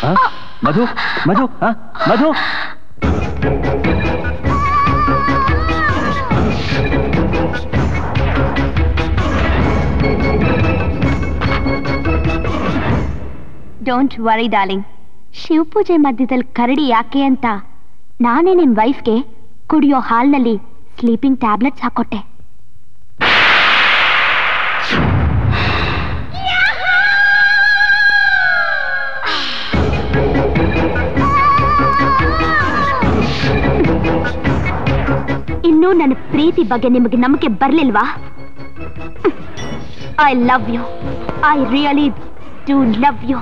ಹ? ಮಧು ಮಧು ಹ? Madhu don't worry darling ಶಿವಪೂಜೆ ಮಧ್ಯದಲ್ಲಿ ಕರಡಿ ಯಾಕೆ ಅಂತ ನಾನೇ ನಿನ್ ವೈಫ್ಗೆ ಕುಡಿಯೋ ಹಾಲ್ನಲ್ಲಿ ಸ್ಲೀಪಿಂಗ್ ಟ್ಯಾಬ್ಲೆಟ್ಸ್ ಹಾಕೊಟ್ಟೆ ಇನ್ನೂ ನನ್ನ ಪ್ರೀತಿ ಬಗ್ಗೆ ನಿಮಗೆ ನಂಬಿಕೆ ಬರ್ಲಿಲ್ವಾ I love you I really do love you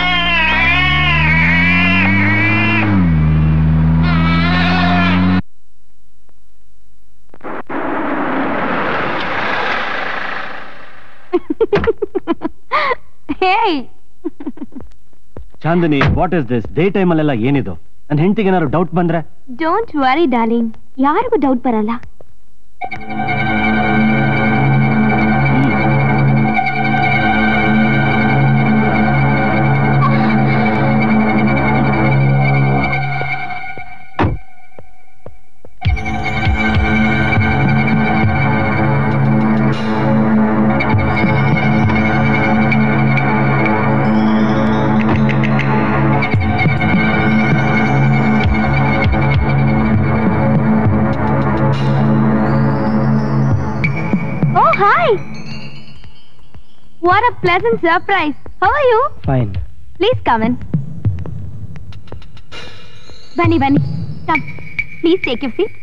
hey Chandini what is this day ಟೈಮಲ್ಲೆಲ್ಲ ಏನಿದು ನನ್ನ ಹೆಂಡತಿಗೆ ಏನಾದ್ರು ಡೌಟ್ ಬಂದ್ರೆ ಡೋಂಟ್ ವರಿ ಡಾರ್ಲಿಂಗ್ ಯಾರಿಗೂ ಡೌಟ್ ಬರಲ್ಲ Oh, hi. What a pleasant surprise. How are you? Fine Please come in. ಬನ್ನಿ ಬನ್ನಿ come please take you seat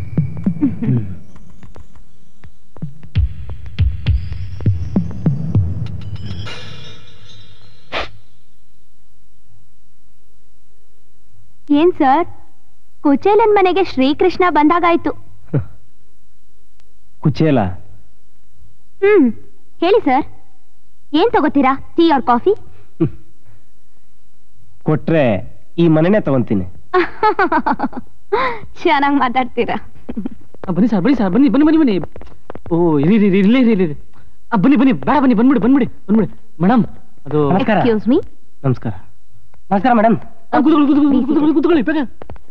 ಏನ್ ಸರ್ ಕುಚೇಲನ್ ಮನೆಗೆ ಶ್ರೀಕೃಷ್ಣ ಬಂದಾಗಾಯ್ತು ಕುಚೇಲ ಹ್ಮ್ ಹೇಳಿ ಸರ್ ಏನ್ ತಗೋತೀರಾ ಟೀ ಆರ್ ಕಾಫಿ ಕೊಟ್ರೆ ಈ ಮನೆನೇ ತಗೊಂತೀನಿ ಚೆನ್ನಾಗಿ ಮಾತಾಡ್ತೀರಾ ಆ, ಬನ್ನಿ ಸರ್ ಬನ್ನಿ ಸರ್ ಬನ್ನಿ ಬನ್ನಿ ಬನ್ನಿ ಬನ್ನಿ ಓ ಇರಿ ಇರಿ ಇರಿ, ಇರ್ಲಿ ಇರಿ ಇರಿ ಆ, ಬನ್ನಿ ಬನ್ನಿ ಬೇಡ ಬನ್ನಿ ಬಂದ್ಬಿಡಿ ಬಂದ್ಬಿಡಿ ಬಂದ್ಬಿಡಿ ಮೇಡಮ್ ಅದು ನಮಸ್ಕಾರ. ಎಕ್ಸ್ಕ್ಯೂಸ್ ಮೀ ನಮಸ್ಕಾರ ನಮಸ್ಕಾರ ಮೇಡಮ್ ಆ, ಕೂತ್ಕೊಳ್ಳಿ ಕೂತ್ಕೊಳ್ಳಿ ಕೂತ್ಕೊಳ್ಳಿ ಕೂತ್ಕೊಳ್ಳಿ ಬೇಗ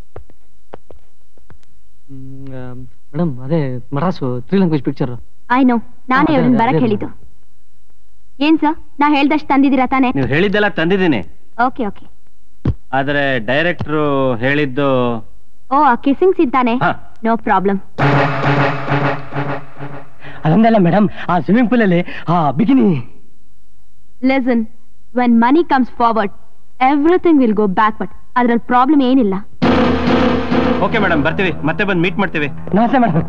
ಮೇಡಮ್ ಅದೇ Madras three language picture I know ನಾನೇ ಅದೇ, ಅವ್ರನ್ನ ಅದೇ, ಬರಕ್ ಅದೇ. ಹೇಳಿದ್ದು ಏನ್ ಸರ್ ನಾ ಹೇಳ್ದಷ್ಟು ತಂದಿದ್ದೀರಾ ತಾನೇ ನೀವು ಹೇಳಿದ್ದೆಲ್ಲ ತಂದಿದ್ದೀನಿ ಓಕೆ ಓಕೆ ಆದ್ರೆ ಡೈರೆಕ್ಟ್ರು ಹೇಳಿದ್ದು ಓ ಆ ಕಿಸಿಂಗ್ ಇದ್ದಾನೆ ಹಾ. ನೋ ಪ್ರಾಬ್ಲಮ್ ಅದೊಂದಲ್ಲ ಮೇಡಮ್ ಆ ಸ್ವಿಮ್ಮಿಂಗ್ ಪೂಲ್ ಅಲ್ಲಿ ಆ bikini listen when money comes forward everything will go backward ಅದ್ರಲ್ಲಿ ಪ್ರಾಬ್ಲಮ್ ಏನಿಲ್ಲ ಓಕೆ ಮೇಡಮ್ ಬರ್ತೀವಿ ಮತ್ತೆ ಬಂದು ಮೀಟ್ ಮಾಡ್ತೀವಿ ನಮಸ್ತೆ ಮೇಡಮ್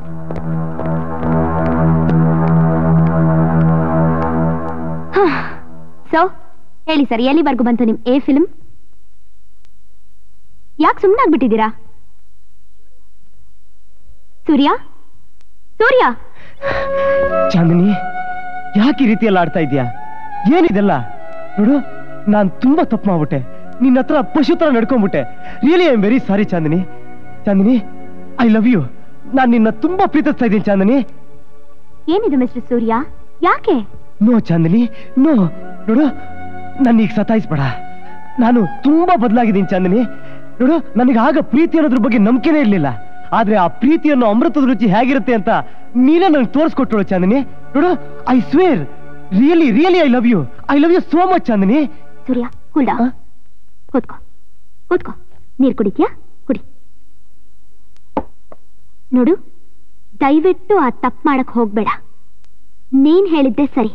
ಸೊ ಹೇಳಿ ಸರ್ ಎಲ್ಲಿವರೆಗೂ ಬಂತು ನಿಮ್ ಎ ಫಿಲ್ಮ್ ಯಾಕೆ ಸುಮ್ಮನಾಗ್ಬಿಟ್ಟಿದ್ದೀರಾ ಸೂರ್ಯ ಸೂರ್ಯ ಚಾಂದಿನಿ ಯಾಕೆ ಈ ರೀತಿಯಲ್ಲಿ ಆಡ್ತಾ ಇದೀಯಾ ಏನಿದೆಲ್ಲ ನೋಡು ನಾನ್ ತುಂಬಾ ತಪ್ಪು ಮಾಡ್ಬಿಟ್ಟೆ ನಿನ್ನ ಹತ್ರ ಪಶು ತರ ನಡ್ಕೊಂಡ್ಬಿಟ್ಟೆ really I am very sorry Chandini Chandini I love you ನಾನ್ ನಿನ್ನ ತುಂಬಾ ಪ್ರೀತಿಸ್ತಾ ಇದ್ದೀನಿ ಚಾಂದಿನಿ ಏನಿದು ಮಿಸ್ಟರ್ ಸೂರ್ಯ ಯಾಕೆ ನೋ ಚಾಂದಿನಿ ನೋ ನೋಡು ನನ್ನೀಗ ಸತಾಯಿಸ್ಬೇಡ ನಾನು ತುಂಬಾ ಬದಲಾಗಿದ್ದೀನಿ ಚಾಂದಿನಿ ನೋಡು ನನಗೆ ಆಗ ಪ್ರೀತಿ ಅನ್ನೋದ್ರ ಬಗ್ಗೆ ನಂಬಿಕೆನೇ ಇರ್ಲಿಲ್ಲ ಆದ್ರೆ ಆ ಪ್ರೀತಿಯನ್ನು ಅಮೃತದ ರುಚಿ ಹೇಗಿರುತ್ತೆ ಅಂತ ನೀನೇ ನನಗೆ ತೋರಿಸ್ಕೊಟ್ಟಳು ಚಾಂದಿನಿ ನೋಡು I swear really really I love you I love you so much Chandini Surya cool ಆ? ಕೂತ್ಕೋ ಕೂತ್ಕೋ ನೀರ್ ಕುಡಿದ್ಯಾ ಕುಡಿ ನೋಡು ದಯವಿಟ್ಟು ಆ ತಪ್ಪು ಮಾಡಕ್ ಹೋಗ್ಬೇಡ ನೀನ್ ಹೇಳಿದ್ದೆ ಸರಿ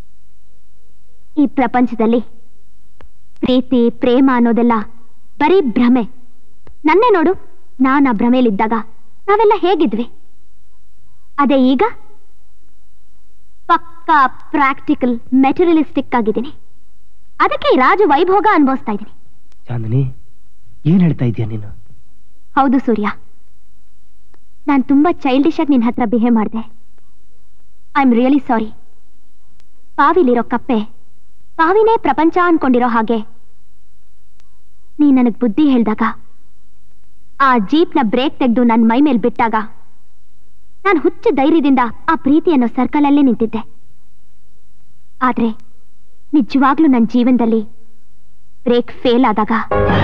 ಈ ಪ್ರಪಂಚದಲ್ಲಿ ಪ್ರೀತಿ ಪ್ರೇಮ ಅನ್ನೋದೆಲ್ಲ ಬರೀ ಭ್ರಮೆ ನನ್ನೇ ನೋಡು ನಾನು ಆ ಭ್ರಮೆಯಲ್ಲಿದ್ದಾಗ ನಾವೆಲ್ಲ ಹೇಗಿದ್ವಿ ಅದೇ ಈಗ ಪಕ್ಕಾ ಪ್ರಾಕ್ಟಿಕಲ್ ಮೆಟೀರಿಯಲಿಸ್ಟಿಕ್ ಆಗಿದ್ದೀನಿ ಅದಕ್ಕೆ ಈ ರಾಜ ವೈಭೋಗ ಅನುಭವಿಸ್ತಾ ಇದ್ದೀನಿ ಚಾಂದಿನಿ ಏನ್ ಹೇಳ್ತಾ ಇದೀಯ ನೀನು ಹೌದು ಸೂರ್ಯ ನಾನು ತುಂಬಾ ಚೈಲ್ಡಿಶ್ ಆಗಿ ನಿನ್ನ ಹತ್ರ ಬಿಹೇವ್ ಮಾಡಿದೆ ಐ ಆಮ್ ರಿಯಲಿ ಸಾರಿ ಪಾವಿಲಿರೋ ಕಪ್ಪೆ ಪಾವಿನೇ ಪ್ರಪಂಚ ಅನ್ಕೊಂಡಿರೋ ಹಾಗೆ ನೀ ನನಗ್ ಬುದ್ಧಿ ಹೇಳ್ದಾಗ ಆ ಜೀಪ್ನ ಬ್ರೇಕ್ ತೆಗೆದು ನನ್ನ ಮೈ ಮೇಲೆ ಬಿಟ್ಟಾಗ ನಾನು ಹುಚ್ಚು ಧೈರ್ಯದಿಂದ ಆ ಪ್ರೀತಿ ಅನ್ನೋ ಸರ್ಕಲಲ್ಲೇ ನಿಂತಿದ್ದೆ ಆದ್ರೆ ನಿಜವಾಗ್ಲೂ ನನ್ನ ಜೀವನದಲ್ಲಿ ಬ್ರೇಕ್ ಫೇಲ್ ಆದಾಗ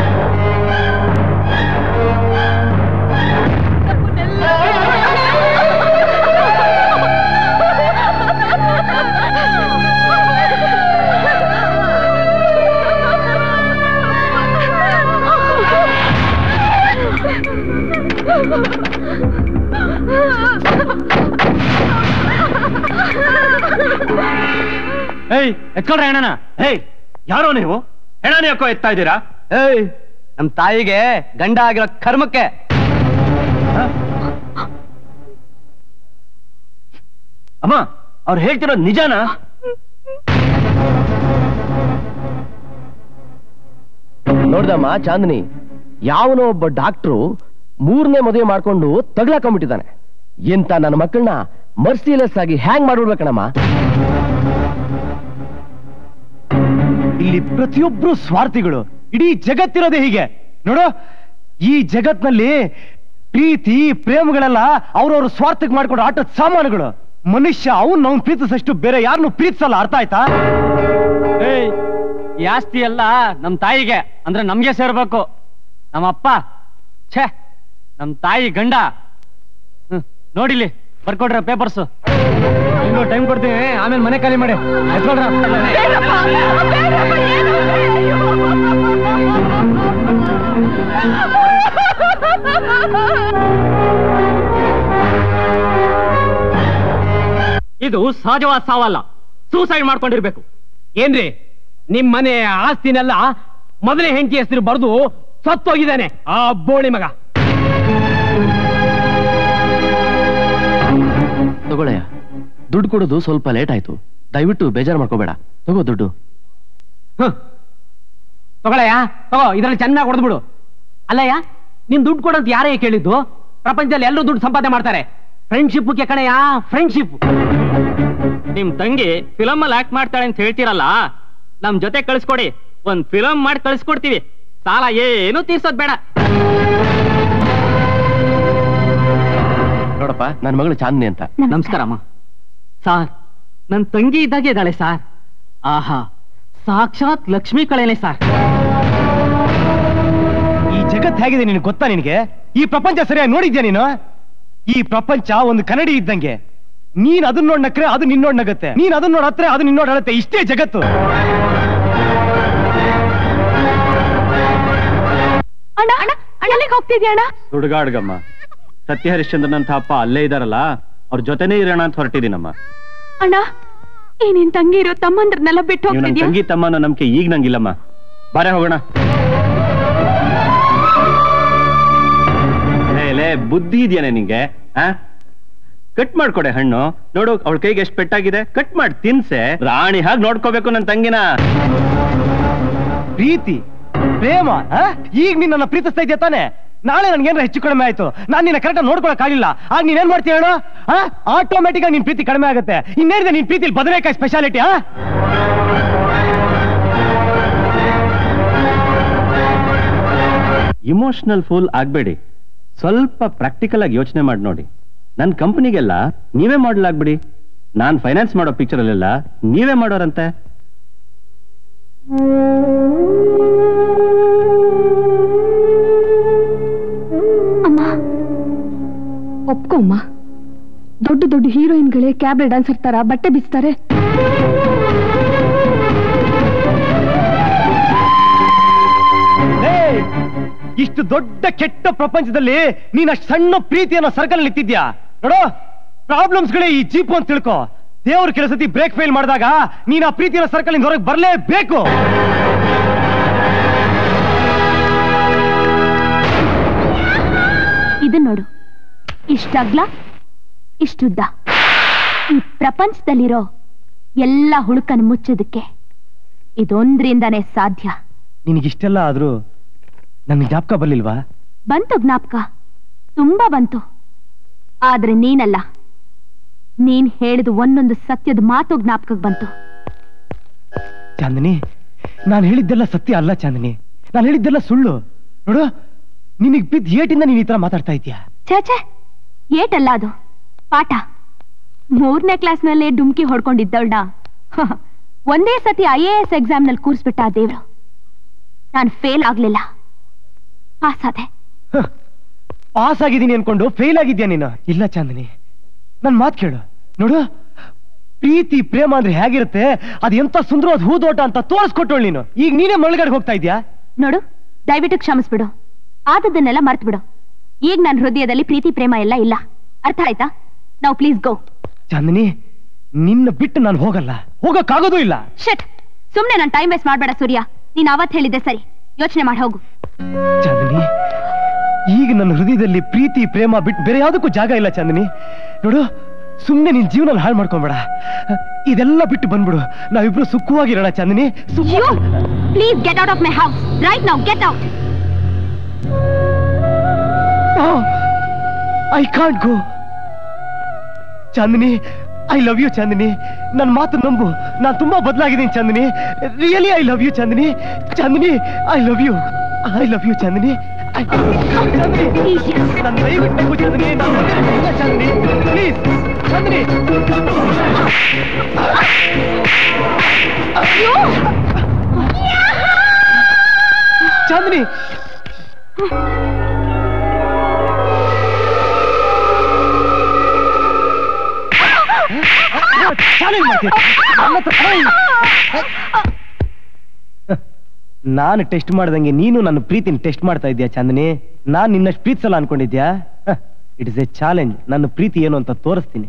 ಏಯ್ ಎತ್ಕೊಳ್ರಿ ಅಣ್ಣನ ಏಯ್ ಯಾರೋ ನೀವು ಹೆಣನ ಯಾಕೋ ಎತ್ತಾ ಇದ್ದೀರಾ ಏಯ್ ನಮ್ ತಾಯಿಗೆ ಗಂಡ ಆಗಿರೋ ಕರ್ಮಕ್ಕೆ ಅಮ್ಮ ಅವ್ರು ಹೇಳ್ತಿರೋದು ನಿಜಾನಾ ನೋಡ್ದಮ್ಮ ಚಾಂದಿನಿ ಯಾವನೋ ಒಬ್ಬ ಡಾಕ್ಟ್ರು ಮೂರನೇ ಮದುವೆ ಮಾಡ್ಕೊಂಡು ತಗ್ಲಾಕೊಂಡ್ಬಿಟ್ಟಿದ್ದಾನೆ ಎಂತ ನನ್ನ ಮಕ್ಕಳನ್ನ ಮರ್ಸಿಲೆಸ್ ಆಗಿ ಹ್ಯಾಂಗ್ ಮಾಡ್ಬಿಡ್ಬೇಕಣಮ್ಮ ಇಲ್ಲಿ ಪ್ರತಿಯೊಬ್ರು ಸ್ವಾರ್ಥಿಗಳು ಇಡೀ ಜಗತ್ತಿರೋದೇ ಹೀಗೆ ನೋಡು ಈ ಜಗತ್ನಲ್ಲಿ ಪ್ರೀತಿ ಪ್ರೇಮಗಳೆಲ್ಲ ಅವ್ರವ್ರ ಸ್ವಾರ್ಥಕ್ಕೆ ಮಾಡ್ಕೊಂಡು ಆಟದ ಸಾಮಾನುಗಳು ಮನುಷ್ಯ ಅವನ್ ಅವ್ನ್ ಪ್ರೀತಿಸಷ್ಟು ಬೇರೆ ಯಾರನ್ನು ಪ್ರೀತಿಸಲ್ಲ ಅರ್ಥ ಆಯ್ತಾ ಏಯ್ ಈ ಆಸ್ತಿ ಎಲ್ಲ ನಮ್ ತಾಯಿಗೆ ಅಂದ್ರೆ ನಮ್ಗೆ ಸೇರ್ಬೇಕು ನಮ್ಮಪ್ಪ ಛೇ ನಮ್ ತಾಯಿ ಗಂಡ ಹ್ಮ್, ನೋಡಿಲಿ ಬರ್ಕೊಡ್ರ ಪೇಪರ್ಸ್ ಇನ್ನು ಟೈಮ್ ಕೊಡ್ತೀನಿ ಆಮೇಲೆ ಮನೆ ಖಾಲಿ ಮಾಡಿ ಎತ್ಕೊಳ್ರ ಇದು ಸಹಜವಾದ ಸಾವಲ್ಲ ಸೂಸೈಡ್ ಮಾಡ್ಕೊಂಡಿರ್ಬೇಕು ಏನ್ರಿ ನಿಮ್ ಮನೆ ಆಸ್ತಿನೆಲ್ಲ ಮೊದಲೇ ಹೆಂಡತಿ ಹೆಸರು ಬರೆದು ಸತ್ತೋಗಿದ್ದಾನೆ ಆ ಬೋಳಿ ಮಗ ತಗೊಳಯ್ಯ ದುಡ್ಡು ಕೊಡೋದು ಸ್ವಲ್ಪ ಲೇಟ್ ಆಯ್ತು ದಯವಿಟ್ಟು ಬೇಜಾರು ಮಾಡ್ಕೋಬೇಡ ತಗೋ ದುಡ್ಡು ಹ್ಮ್. ತಗೊಳಯ್ಯ ತಗೋ ಇದ್ರಲ್ಲಿ ಚೆನ್ನಾಗಿ ಹೊಡೆದ್ಬಿಡು ಅಲ್ಲಯ್ಯ ನೀನ್ ದುಡ್ಡು ಕೊಡಂತ ಯಾರೇ ಕೇಳಿದ್ದು ಪ್ರಪಂಚದಲ್ಲಿ ಎಲ್ಲರೂ ದುಡ್ಡು ಸಂಪಾದನೆ ಮಾಡ್ತಾರೆ ಫ್ರೆಂಡ್ಶಿಪ್ ಕಣಯ್ಯ ಫ್ರೆಂಡ್ಶಿಪ್ ನಿಮ್ ತಂಗಿ ಫಿಲಮ್ ಅಲ್ಲಿ ಆಕ್ಟ್ ಮಾಡ್ತಾಳೆ ಅಂತ ಹೇಳ್ತೀರಲ್ಲ ನಮ್ ಜೊತೆ ಕಳಿಸ್ಕೊಡಿ ಒಂದ್ ಫಿಲಮ್ ಮಾಡಿ ಕಳಿಸ್ಕೊಡ್ತೀವಿ ಸಾಲ ಏನು ತೀರ್ಸೋದ್ ಬೇಡ ನೋಡಪ್ಪ ನನ್ನ ಮಗಳು ಚಾಂದಿನಿ ಅಂತ ನಮಸ್ಕಾರ ಅಮ್ಮ ಸಾರ್ ನನ್ ತಂಗಿ ಇದ್ದಾಗೆ ಇದ್ದಾಳೆ ಸಾರ್ ಆಹಾ ಸಾಕ್ಷಾತ್ ಲಕ್ಷ್ಮೀ ಕಳೆನೆ ಸಾರ್ ಈ ಜಗತ್ ಹೇಗಿದೆ ನಿನಗೆ ಗೊತ್ತಾ ನಿನಗೆ ಈ ಪ್ರಪಂಚ ಸರಿಯಾಗಿ ನೋಡಿದ್ಯಾ ನೀನು ಈ ಪ್ರಪಂಚ ಒಂದು ಕನ್ನಡಿ ಇದ್ದಂಗೆ ನೀನ್ ಅದನ್ನ ನೋಡ್ ನಕ್ರೆ ಅದು ನಿನ್ನೋಡ್ ನಗತ್ತೆ ನೀನ್ ಅದನ್ನ ನೋಡ್ ಹತ್ರ ಅದು ನಿನ್ನೋಡ್ ಅಳತ್ತೆ ಇಷ್ಟೇ ಜಗತ್ತು ಅಣ್ಣ ಅಣ್ಣ ಎಲ್ಲಿಗೆ ಹೋಗ್ತಿದ್ಯಾ ಅಣ್ಣ ಸುಡುಗಾಡ್ಗಮ್ಮ ಸತ್ಯ ಹರಿಶ್ಚಂದ್ರನಂತ ಅಪ್ಪ ಅಲ್ಲೇ ಇದಾರಲ್ಲ ಅವ್ರ ಜೊತೆನೇ ಇರೋಣ ಅಂತ ಹೊರಟಿದ್ದೀನಮ್ಮ ಅಣ್ಣ ಈ ನಿನ್ ತಂಗಿ ಇರೋ ತಮ್ಮಂದ್ರನ್ನೆಲ್ಲ ಬಿಟ್ಟು ನೀವು ನನ್ ಹೋಗ್ತಿದ್ಯಾ ತಂಗಿ ತಮ್ಮನ ನಂಬಿಕೆ ಈಗ ನಂಗಿಲ್ಲಮ್ಮ ಬಾರೆ ಹೋಗೋಣ ಲೇ, ಲೇ ಬುದ್ಧಿ ಇದೆಯೇನೆ ನಿಂಗೆ ಆ ಕಟ್ ಮಾಡ್ಕೊಡೆ ಹಣ್ಣು ನೋಡು ಅವಳ ಕೈಗೆ ಎಷ್ಟು ಪೆಟ್ಟಾಗಿದೆ ಕಟ್ ಮಾಡಿ ತಿನ್ಸೆ ರಾಣಿ ಹಾಗೆ ನೋಡ್ಕೋಬೇಕು ನನ್ನ ತಂಗಿನ ಪ್ರೀತಿ ಪ್ರೇಮ ಆ? ಈಗ ನೀನ್ ನನ್ನ ಪ್ರೀತಿಸ್ತಾ ಇದೆಯಾ ತಾನೆ ನಾಳೆ ನನ್ಗೇನಾರ ಹೆಚ್ಚು ಕಡಿಮೆ ಆಯ್ತು ನಾನು ನಿನ್ನ ಕರೆಕ್ಟ್ ನೋಡ್ಕೊಳಕ್ ಆಗಿಲ್ಲ ಆಗ ನೀನ್ ಏನ್ ಮಾಡ್ತೀಯ ಹೇಳು ಆಟೋಮೆಟಿಕ್ ಆಗಿ ನಿನ್ ಪ್ರೀತಿ ಕಡಿಮೆ ಆಗುತ್ತೆ ಇನ್ನೇನಿದೆ ನಿನ್ ಪ್ರೀತಿಲಿ ಬದನೆಕಾಯಿ ಸ್ಪೆಷಾಲಿಟಿ ಆ ಇಮೋಷನಲ್ ಫೂಲ್ ಆಗ್ಬೇಡಿ ಸ್ವಲ್ಪ ಪ್ರಾಕ್ಟಿಕಲ್ ಆಗಿ ಯೋಚನೆ ಮಾಡಿ ನೋಡಿ ನನ್ನ ಕಂಪನಿಗೆಲ್ಲ ನೀವೇ ಮಾಡ್ಲಾಗ್ಬಿಡಿ ನಾನ್ ಫೈನಾನ್ಸ್ ಮಾಡೋ ಪಿಕ್ಚರ್ ಅಲ್ಲೆಲ್ಲ ನೀವೇ ಮಾಡೋರಂತೆ ಅಮ್ಮ ಒಪ್ಕೊಮ್ಮ ದೊಡ್ಡ ದೊಡ್ಡ ಹೀರೋಯಿನ್ಗಳೇ ಕ್ಯಾಬ್ರೆ ಡ್ಯಾನ್ಸರ್ ತರ ಬಟ್ಟೆ ಬಿಸ್ತಾರೆ ಏಯ್! ಇಷ್ಟು ದೊಡ್ಡ ಕೆಟ್ಟ ಪ್ರಪಂಚದಲ್ಲಿ ನೀನ್ ಅಷ್ಟು ಸಣ್ಣ ಪ್ರೀತಿಯನ್ನ ಸರ್ಕಲ್ ನಿಂತಿದ್ಯಾ ನೋಡು ಪ್ರಾಬ್ಲಮ್ಸ್ ಗಳೇ ಈ ಜೀಪು ಅಂತ ತಿಳ್ಕೊ ದೇವ್ರ ಕೆಲಸತಿ ಬ್ರೇಕ್ ಫೇಲ್ ಮಾಡಿದಾಗ ನೀನ್ ಆ ಪ್ರೀತಿಯ ಸರ್ಕಲ್ ಇಂದ ಹೊರಗೆ ಬರಲೇಬೇಕು ಇದನ್ ನೋಡು ಇಷ್ಟಗ್ಲ ಇಷ್ಟುದ್ದ ಈ ಪ್ರಪಂಚದಲ್ಲಿರೋ ಎಲ್ಲ ಹುಳುಕನ್ನು ಮುಚ್ಚೋದಕ್ಕೆ ಇದೊಂದ್ರಿಂದಾನೇ ಸಾಧ್ಯ ನಿನಗಿಷ್ಟೆಲ್ಲ ಆದ್ರೂ ನನ್ ಜ್ಞಾಪಕ ಬರ್ಲಿಲ್ವಾ ಬಂತು ಜ್ಞಾಪಕ ತುಂಬಾ ಬಂತು ಆದ್ರೆ ನೀನಲ್ಲ ನೀನ್ ಹೇಳಿದ ಒಂದೊಂದು ಸತ್ಯದ ಮಾತು ಜ್ಞಾಪಕಕ್ಕೆ ಬಂತು ಚಾಂದಿನಿ ನಾನು ಹೇಳಿದ್ದೆಲ್ಲ ಸತ್ಯ ಅಲ್ಲ ಚಾಂದಿನಿ ನಾನು ಹೇಳಿದ್ದೆಲ್ಲ ಸುಳ್ಳು ನೋಡು ನಿನಗ್ ಬಿದ್ದ ಏಟಿಂದ ನೀನ್ ಈ ತರ ಮಾತಾಡ್ತಾ ಇದೀಯಾ ಛೇ ಛೇ ಏಟಲ್ಲ ಅದು ಪಾಠ ಮೂರನೇ ಕ್ಲಾಸ್ನಲ್ಲೇ ಡುಮ್ಕಿ ಹೊಡ್ಕೊಂಡಿದ್ದವಳ ಒಂದೇ ಸತಿ ಐ ಎ ಎಸ್ ಎಕ್ಸಾಮ್ ನಲ್ಲಿ ಕೂರಿಸ್ಬಿಟ್ಟ ಆ ದೇವ್ರು ನಾನು ಫೇಲ್ ಆಗ್ಲಿಲ್ಲ ಪಾಸ್ ಆದೆ ಪಾಸ್ ಆಗಿದ್ದೀನಿ ಅನ್ಕೊಂಡು ಫೇಲ್ ಆಗಿದ್ಯಾ ನೀನು ಇಲ್ಲ ಚಾಂದಿನಿ ನನ್ ಮಾತ್ ಕೇಳು ನೋಡು ಪ್ರೀತಿ ಪ್ರೇಮ ಅಂದ್ರೆ ಹೇಗಿರುತ್ತೆ ಅದು ಎಂತ ಸುಂದರವಾದ ಹೂದೋಟ ಅಂತ ತೋರಿಸ್ಕೊಟ್ಟೋಳು ನೀನು ಈಗ ನೀನೇ ಮಳಗಡೆ ಹೋಗ್ತಾ ಇದ್ಯಾ ನೋಡು ದಯವಿಟ್ಟು ಕ್ಷಮಿಸ್ಬಿಡು ಆದದ್ದನ್ನೆಲ್ಲ ಮರ್ತು ಬಿಡು ಈಗ ನನ್ನ ಹೃದಯದಲ್ಲಿ ಪ್ರೀತಿ ಪ್ರೇಮ ಎಲ್ಲ ಇಲ್ಲ ಅರ್ಥ ಆಯ್ತಾ ನಾವು ಪ್ಲೀಸ್ ಗೋ ಚಾಂದಿನಿ ನಿನ್ನ ಬಿಟ್ಟು ನಾನು ಹೋಗಲ್ಲ ಹೋಗಕ್ಕಾಗೋದು ಇಲ್ಲ ಶಟ್ ಸುಮ್ನೆ ನಾನು ಟೈಮ್ ವೇಸ್ಟ್ ಮಾಡ್ಬೇಡ ಸೂರ್ಯ ನೀನ್ ಅವತ್ ಹೇಳಿದ್ದೆ ಸರಿ ಯೋಚನೆ ಮಾಡಿ ಹೋಗು ಚಾಂದಿನಿ ಈಗ ನನ್ನ ಹೃದಯದಲ್ಲಿ ಪ್ರೀತಿ ಪ್ರೇಮ ಬಿಟ್ಟು ಬೇರೆ ಯಾವುದಕ್ಕೂ ಜಾಗ ಇಲ್ಲ ಚಾಂದಿನಿ ನೋಡು ಸುಮ್ಮನೆ ನಿನ್ ಜೀವನ ಹಾಳು ಮಾಡ್ಕೊಂಬೇಡ ಇದೆಲ್ಲ ಬಿಟ್ಟು ಬಂದ್ಬಿಡು ನಾವಿಬ್ರು ಸುಖವಾಗಿರೋಣ Chandini you please get out of my house right now get out I can't go Chandini I love you Chandini ನನ್ನ ಮಾತು ನಂಬು ನಾನು ತುಂಬಾ ಬದಲಾಗಿದ್ದೀನಿ Chandini really I love you Chandini Chandini I love you I love you Chandini I- Chandini ನನ್ನ ದಯವಿಟ್ಟು ನಂಬು ಚಾಂದಿನಿ ನಾನು ಇಲ್ಲ ಚಾಂದಿನಿ ಪ್ಲೀಸ್ ಚಾಂದಿನಿ ಚಾಂದಿನಿ ಚಾಲೆಂಜ್ ಮಾಡ್ತೀಯ ನನ್ನ ಹತ್ರ- ಏಯ್! ನಾನು ಟೆಸ್ಟ್ ಮಾಡ್ದಂಗೆ ನೀನು ನನ್ನ ಪ್ರೀತಿನ ಟೆಸ್ಟ್ ಮಾಡ್ತಾ ಇದೀಯಾ ಚಾಂದಿನಿ ನಾನ್ ನಿನ್ನಷ್ಟು ಪ್ರೀತಿಸಲ್ಲ ಅನ್ಕೊಂಡಿದ್ಯಾ ಇಟ್ ಇಸ್ ಎ ಚಾಲೆಂಜ್ ನನ್ನ ಪ್ರೀತಿ ಏನು ಅಂತ ತೋರಿಸ್ತೀನಿ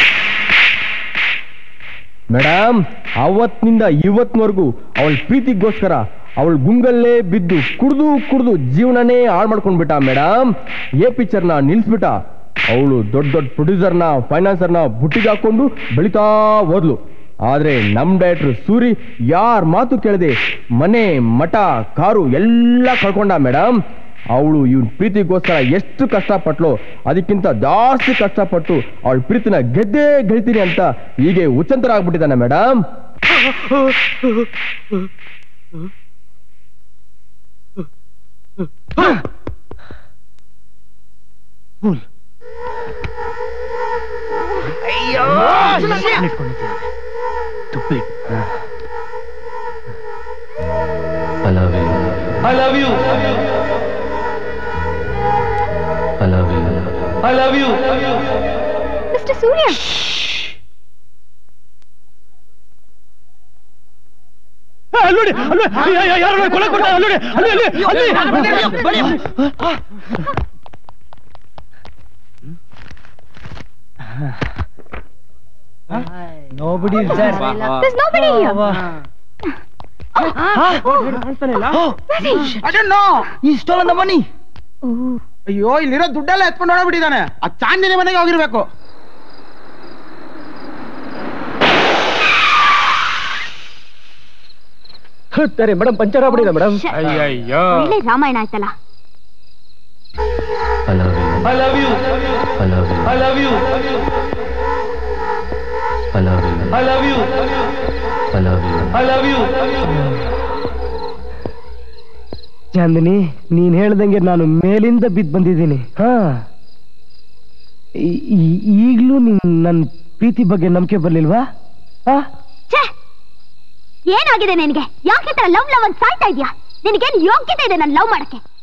ಮೇಡಮ್ ಅವತ್ತಿನಿಂದ ಇವತ್ತಿನವರೆಗೂ ಅವಳ ಪ್ರೀತಿಗೋಸ್ಕರ ಅವಳ ಗುಂಗಲ್ಲೇ ಬಿದ್ದು ಕುಡ್ದು ಕುಡ್ದು ಜೀವನನೇ ಹಾಳು ಮಾಡ್ಕೊಂಡ್ಬಿಟ್ಟ ಮೇಡಮ್ ಎ ಪಿಕ್ಚರ್ನ ನಿಲ್ಸ್ಬಿಟ್ಟ ಅವಳು ದೊಡ್ಡ ದೊಡ್ಡ ಪ್ರೊಡ್ಯೂಸರ್ನ ಫೈನಾನ್ಸರ್ನ ಬುಟ್ಟಿಗೆ ಹಾಕೊಂಡು ಬೆಳಿತಾ ಹೋದ್ಲು ಆದ್ರೆ ನಮ್ ಡೈರೆಕ್ಟರ್ ಸೂರಿ ಯಾರ ಮಾತು ಕೇಳದೆ ಮನೆ ಮಠ ಕಾರು ಎಲ್ಲ ಕಳ್ಕೊಂಡ ಮೇಡಮ್ ಅವಳು ಇವನ್ ಪ್ರೀತಿಗೋಸ್ಕರ ಎಷ್ಟು ಕಷ್ಟಪಟ್ಲು ಅದಕ್ಕಿಂತ ಜಾಸ್ತಿ ಕಷ್ಟಪಟ್ಟು ಅವಳ ಪ್ರೀತಿನ ಗೆದ್ದೇ ಗೆಲ್ತೀನಿ ಅಂತ ಹೀಗೆ ಉಚ್ಚಂತರ ಆಗ್ಬಿಟ್ಟಿದ್ದಾನೆ madam fool I love you. I love you I love you. I love you mister Surya ಅಲ್ಲೋಡಿ ಅಲ್ಲೋ ಯಾರು ಕೊಲೆ ಕೊಟ್ಟ ಅಲ್ಲೋಡಿ ಅಲ್ಲಿ ಅಲ್ಲಿ ಅಲ್ಲಿ Nobody is there. There's nobody here. ಈ ಸ್ಟೋಲ್ ಅಂದ ಬನ್ನಿ ಅಯ್ಯೋ ಇಲ್ಲಿರೋ ದುಡ್ಡೆಲ್ಲ ಎತ್ಕೊಂಡು ಹೊಡಬಿಟ್ಟಿದ್ದಾನೆ ಆ ಚಾಂದಿನಿ ಮನೆಗೆ ಹೋಗಿರ್ಬೇಕು ಸರಿ ಮೇಡಮ್ ಪಂಚರ್ ಆಗ್ಬಿಟ್ಟಿದೆ ಮೇಡಮ್ ಒಳ್ಳೆ ರಾಮಾಯಣ ಆಯ್ತಲ್ಲ I love you. I love you I love you. I love you I love you. I love you I love you. I love you Chandini ನೀನ್ ಹೇಳ್ದಂಗೆ ನಾನು ಮೇಲಿಂದ ಬಿದ್ದು ಬಂದಿದ್ದೀನಿ ಹಾ ಈ- ಈ- ಈಗ್ಲೂ ನೀನ್ ನನ್ನ ಪ್ರೀತಿ ಬಗ್ಗೆ ನಂಬಿಕೆ ಬರ್ಲಿಲ್ವಾ ಹಾ ಛೇ ಏನಾಗಿದೆ ನಿನಗೆ ಯಾಕೆ ಲವ್ ಲವ್ ಅಂತ ಸಾಯ್ತಾ ಇದೀಯಾ ನಿನಗೇನು ಯೋಗ್ಯತೆ ಇದೆ ನಾನು ಲವ್ ಮಾಡಕ್ಕೆ